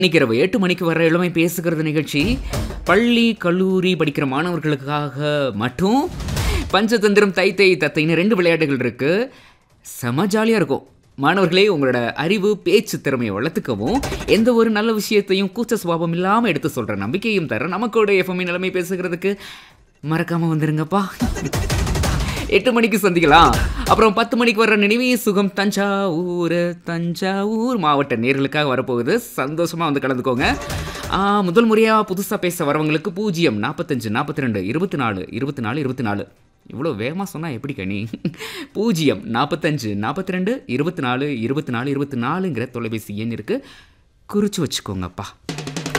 இன்னைக்கு இரவு எட்டு மணிக்கு வர இளமை பேசுகிறது நிகழ்ச்சி பள்ளி கல்லூரி படிக்கிற மாணவர்களுக்காக மட்டும் பஞ்சதந்திரம் தை தை தத்தைன்னு ரெண்டு விளையாட்டுகள் இருக்கு செம ஜாலியாக இருக்கும் மாணவர்களே உங்களோட அறிவு பேச்சு திறமையை வளர்த்துக்கவும் எந்த ஒரு நல்ல விஷயத்தையும் கூச்ச சுபாவம் இல்லாமல் எடுத்து சொல்கிற நம்பிக்கையும் தர நமக்கோட எஃப்எம்இ நிலைமை பேசுகிறதுக்கு மறக்காமல் வந்துருங்கப்பா எட்டு மணிக்கு சந்திக்கலாம் அப்புறம் பத்து மணிக்கு வர்ற நினைவே சுகம் தஞ்சாவூர் தஞ்சாவூர் மாவட்ட நேர்களுக்காக வரப்போகுது சந்தோஷமாக வந்து கலந்துக்கோங்க ஆ, முதல் முறையாக புதுசாக பேச வரவங்களுக்கு பூஜ்ஜியம் நாற்பத்தஞ்சு நாற்பத்தி ரெண்டு இருபத்தி நாலு இருபத்தி நாலு இருபத்தி நாலு இவ்வளோ வேகமாக சொன்னால் எப்படி கனி பூஜ்ஜியம் நாற்பத்தஞ்சு நாற்பத்தி ரெண்டு இருபத்தி நாலு இருபத்தி நாலு இருபத்தி நாலுங்கிற தொலைபேசி எண் இருக்குது குறித்து வச்சுக்கோங்கப்பா